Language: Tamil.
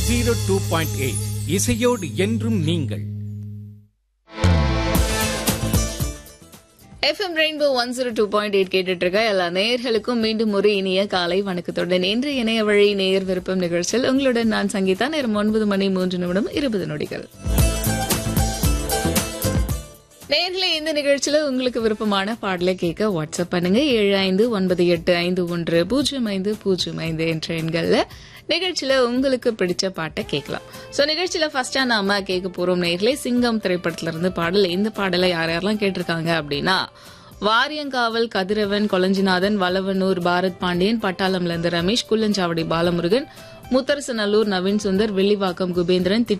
ஜீரோ டூ பாயிண்ட் எயிட் இசையோடு என்றும் நீங்கள் FM rainbow one zero two point eight கேட்டுட்டு இருக்க எல்லா நேயர்களுக்கும் மீண்டும் ஒரு இனிய காலை வணக்கத்துடன் இன்று இணைய வழி நேயர் விருப்பம் நிகழ்ச்சியில் உங்களுடன் நான் சங்கீதா நேரம் ஒன்பது மணி மூன்று நிமிடம் இருபது நொடிகள் நேர்களே இந்த நிகழ்ச்சியில உங்களுக்கு விருப்பமான பாடலை கேட்க வாட்ஸ்அப் பண்ணுங்க ஏழு ஐந்து ஒன்பது எட்டு ஐந்து ஒன்று பூஜ்ஜியம் ஐந்து பூஜ்ஜியம் ஐந்து என்ற எண்கள்ல நிகழ்ச்சியில உங்களுக்கு பிடிச்ச பாட்டை கேட்கலாம் சோ நிகழ்ச்சியில ஃபர்ஸ்டா நாம கேட்க போறோம் நேர்களே சிங்கம் திரைப்படத்துல இருந்து பாடல் இந்த பாடலை யார் யாரெல்லாம் கேட்டிருக்காங்க அப்படின்னா வாரியங்காவல் கதிரவன் கொளஞ்சிநாதன் வளவனூர் பாரத் பாண்டியன் பட்டாளம்ல இருந்து ரமேஷ் குள்ளஞ்சாவடி பாலமுருகன் முத்தரசநல்லூர் நவீன் சுந்தர் வெள்ளிவாக்கம் குபேந்திரன்